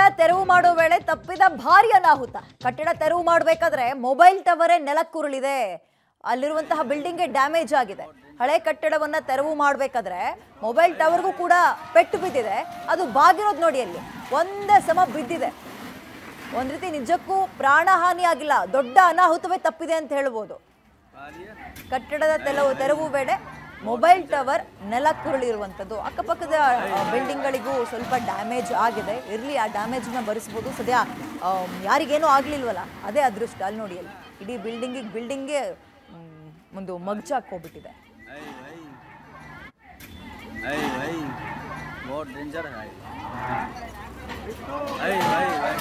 ತೆರವು ಮಾಡೋ ವೇಳೆ ತಪ್ಪಿದ ಭಾರಿ ಅನಾಹುತ ಕಟ್ಟಡ ತೆರವು ಮಾಡಬೇಕಾದ್ರೆ ಮೊಬೈಲ್ ಟವರೇ ನೆಲಕ್ಕುರುಳಿದೆ ಅಲ್ಲಿರುವಂತಹ ಬಿಲ್ಡಿಂಗ್ಗೆ ಡ್ಯಾಮೇಜ್ ಆಗಿದೆ ಹಳೆ ಕಟ್ಟಡವನ್ನ ತೆರವು ಮಾಡಬೇಕಾದ್ರೆ ಮೊಬೈಲ್ ಟವರ್ಗೂ ಕೂಡ ಪೆಟ್ಟು ಬಿದ್ದಿದೆ ಅದು ಬಾಗಿರೋದು ನೋಡಿ ಅಲ್ಲಿ ಒಂದೇ ಸಮ ಬಿದ್ದಿದೆ ಒಂದ್ ರೀತಿ ನಿಜಕ್ಕೂ ಪ್ರಾಣಹಾನಿ ಆಗಿಲ್ಲ ದೊಡ್ಡ ಅನಾಹುತವೇ ತಪ್ಪಿದೆ ಅಂತ ಹೇಳ್ಬೋದು ಕಟ್ಟಡದ ತೆರವು ತೆರವು ವೇಳೆ ಮೊಬೈಲ್ ಟವರ್ ನೆಲಕ್ಕುರುಳಿರುವಂಥದ್ದು ಅಕ್ಕಪಕ್ಕದ ಬಿಲ್ಡಿಂಗ್ಗಳಿಗೂ ಸ್ವಲ್ಪ ಡ್ಯಾಮೇಜ್ ಆಗಿದೆ ಇರಲಿ ಆ ಡ್ಯಾಮೇಜ್ನ ಭರಿಸ್ಬೋದು ಸದ್ಯ ಆ, ಯಾರಿಗೇನೂ ಆಗಲಿಲ್ವಲ್ಲ ಅದೇ ಅದೃಷ್ಟ ಅಲ್ಲಿ ನೋಡಿ ಅಲ್ಲಿ ಇಡೀ ಬಿಲ್ಡಿಂಗಿಗೆ ಬಿಲ್ಡಿಂಗ್ಗೆ ಒಂದು ಮಗ್ಚಾಕೋಗ್ಬಿಟ್ಟಿದೆ भाई भाई बहुत डेंजर है भाई भाई भाई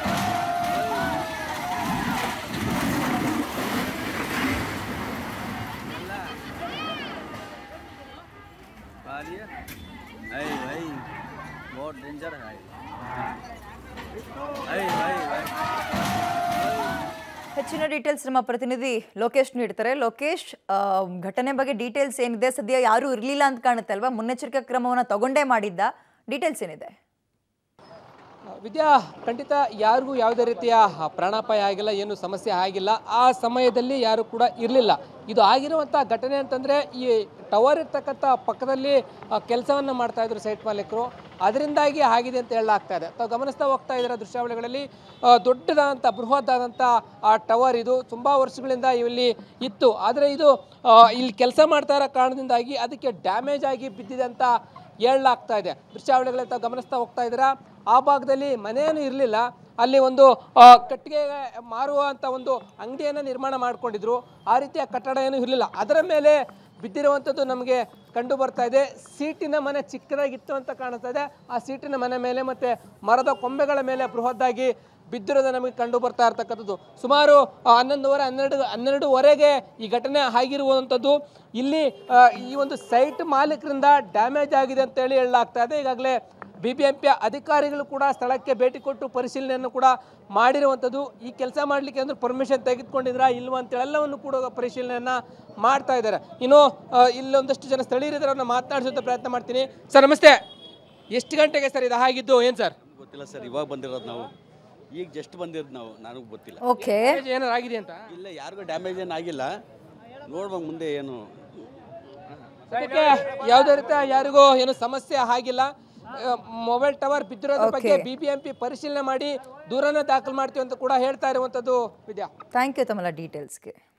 भाई भाई बहुत डेंजर है भाई भाई भाई ಹೆಚ್ಚಿನ ಡೀಟೇಲ್ಸ್ ನಮ್ಮ ಪ್ರತಿನಿಧಿ ಲೋಕೇಶ್ ನೀಡ್ತಾರೆ ಲೋಕೇಶ್ ಆ, ಘಟನೆ ಬಗ್ಗೆ ಡೀಟೇಲ್ಸ್ ಏನಿದೆ ಸದ್ಯ ಯಾರೂ ಇರಲಿಲ್ಲ ಅಂತ ಕಾಣುತ್ತೆ ಅಲ್ವಾ ಮುನ್ನೆಚ್ಚರಿಕಾ ಕ್ರಮವನ್ನು ತಗೊಂಡೇ ಮಾಡಿದ್ದ ಡೀಟೇಲ್ಸ್ ಏನಿದೆ ವಿದ್ಯಾ ಖಂಡಿತ ಯಾರಿಗೂ ಯಾವುದೇ ರೀತಿಯ ಪ್ರಾಣಾಪಾಯ ಆಗಿಲ್ಲ ಏನು ಸಮಸ್ಯೆ ಆಗಿಲ್ಲ ಆ ಸಮಯದಲ್ಲಿ ಯಾರು ಕೂಡ ಇರಲಿಲ್ಲ ಇದು ಆಗಿರುವಂಥ ಘಟನೆ ಅಂತಂದರೆ ಈ ಟವರ್ ಇರ್ತಕ್ಕಂಥ ಪಕ್ಕದಲ್ಲಿ ಕೆಲಸವನ್ನು ಮಾಡ್ತಾ ಇದ್ರು ಸೈಟ್ ಮಾಲೀಕರು ಅದರಿಂದಾಗಿ ಆಗಿದೆ ಅಂತ ಹೇಳಲಾಗ್ತಾ ಇದೆ ತಾವು ಗಮನಿಸ್ತಾ ಹೋಗ್ತಾ ಇದ್ದೀರ ದೃಶ್ಯಾವಳಿಗಳಲ್ಲಿ ಆ, ದೊಡ್ಡದಾದಂಥ ಬೃಹತ್ತಾದಂಥ ಆ ಟವರ್ ಇದು ತುಂಬ ವರ್ಷಗಳಿಂದ ಇಲ್ಲಿ ಇತ್ತು ಆದರೆ ಇದು ಆ, ಇಲ್ಲಿ ಕೆಲಸ ಮಾಡ್ತಾ ಇರೋ ಕಾರಣದಿಂದಾಗಿ ಅದಕ್ಕೆ ಡ್ಯಾಮೇಜ್ ಆಗಿ ಬಿದ್ದಿದೆ ಅಂತ ಹೇಳಲಾಗ್ತಾ ಇದೆ ದೃಶ್ಯಾವಳಿಗಳಲ್ಲಿ ತಾವು ಗಮನಿಸ್ತಾ ಹೋಗ್ತಾ ಇದ್ದೀರಾ ಆ ಭಾಗದಲ್ಲಿ ಮನೆಯೇನು ಇರಲಿಲ್ಲ ಅಲ್ಲಿ ಒಂದು ಆ, ಕಟ್ಟಿಗೆ ಮಾರುವಂಥ ಒಂದು ಅಂಗಡಿಯನ್ನು ನಿರ್ಮಾಣ ಮಾಡ್ಕೊಂಡಿದ್ರು ಆ ರೀತಿಯ ಕಟ್ಟಡ ಏನೂ ಇರಲಿಲ್ಲ ಅದರ ಮೇಲೆ ಬಿದ್ದಿರುವಂಥದ್ದು ನಮಗೆ ಕಂಡು ಬರ್ತಾ ಇದೆ ಸೀಟಿನ ಮನೆ ಚಿಕ್ಕದಾಗಿತ್ತು ಅಂತ ಕಾಣಿಸ್ತಾ ಇದೆ ಆ ಸೀಟಿನ ಮನೆ ಮೇಲೆ ಮತ್ತೆ ಮರದ ಕೊಂಬೆಗಳ ಮೇಲೆ ಬೃಹದ್ದಾಗಿ ಬಿದ್ದಿರೋದು ನಮಗೆ ಕಂಡು ಬರ್ತಾ ಇರ್ತಕ್ಕಂಥದ್ದು ಸುಮಾರು ಆ, ಹನ್ನೊಂದುವರೆ ಹನ್ನೆರಡು ಹನ್ನೆರಡುವರೆಗೆ ಈ ಘಟನೆ ಆಗಿರುವಂಥದ್ದು ಇಲ್ಲಿ ಆ, ಈ ಒಂದು ಸೈಟ್ ಮಾಲೀಕರಿಂದ ಡ್ಯಾಮೇಜ್ ಆಗಿದೆ ಅಂತೇಳಿ ಹೇಳಲಾಗ್ತಾ ಇದೆ ಈಗಾಗಲೇ ಬಿ ಬಿ ಎಂ ಪಿ ಅಧಿಕಾರಿಗಳು ಕೂಡ ಸ್ಥಳಕ್ಕೆ ಭೇಟಿ ಕೊಟ್ಟು ಪರಿಶೀಲನೆಯನ್ನು ಕೂಡ ಮಾಡಿರುವಂಥದ್ದು ಈ ಕೆಲಸ ಮಾಡಲಿಕ್ಕೆ ಅಂದ್ರೆ ಪರ್ಮಿಷನ್ ತೆಗೆದುಕೊಂಡಿದ್ರಾ ಇಲ್ವಾ ಅಂತೇಳೆಲ್ಲವನ್ನು ಕೂಡ ಪರಿಶೀಲನೆಯನ್ನು ಮಾಡ್ತಾ ಇದ್ದಾರೆ ಇನ್ನು ಆ, ಇಲ್ಲೊಂದಷ್ಟು ಜನ ಸ್ಥಳೀಯರಿದ್ದಾರೆ ಅವ್ರನ್ನ ಮಾತನಾಡಿಸುವಂಥ ಪ್ರಯತ್ನ ಮಾಡ್ತೀನಿ ಸರ್ ನಮಸ್ತೆ ಎಷ್ಟು ಗಂಟೆಗೆ ಸರ್ ಇದು ಆಗಿದ್ದು ಏನು ಸರ್ ಗೊತ್ತಿಲ್ಲ ಸರ್ ಇವಾಗ ಬಂದಿರೋದು ನಾವು ಈಗ ಜಸ್ಟ್ ಬಂದಿರೋದು ನಾವು ನನಗೆ ಗೊತ್ತಿಲ್ಲ ಓಕೆ ಏನಾರು ಆಗಿದೆ ಅಂತ ಇಲ್ಲ ಯಾರಿಗೂ ಡ್ಯಾಮೇಜ್ ಏನು ಆಗಿಲ್ಲ ನೋಡ್ಬೇಕು ಮುಂದೆ ಏನು ಸದ್ಯಕ್ಕೆ ಯಾವುದೇ ರೀತಿಯ ಯಾರಿಗೂ ಏನು ಸಮಸ್ಯೆ ಆಗಿಲ್ಲ ಮೊಬೈಲ್ ಟವರ್ ಬಿದ್ದಿರೋದ್ರ ಬಗ್ಗೆ Okay. B B M P ಪರಿಶೀಲನೆ ಮಾಡಿ ದೂರನ್ನ ದಾಖಲು ಮಾಡ್ತೀವಿ ಅಂತ ಕೂಡ ಹೇಳ್ತಾ ಇರುವಂಥದ್ದು ವಿದ್ಯಾ ಥ್ಯಾಂಕ್ ಯು ತಮ್ಮಲ್ಲ ಡೀಟೇಲ್ಸ್ಗೆ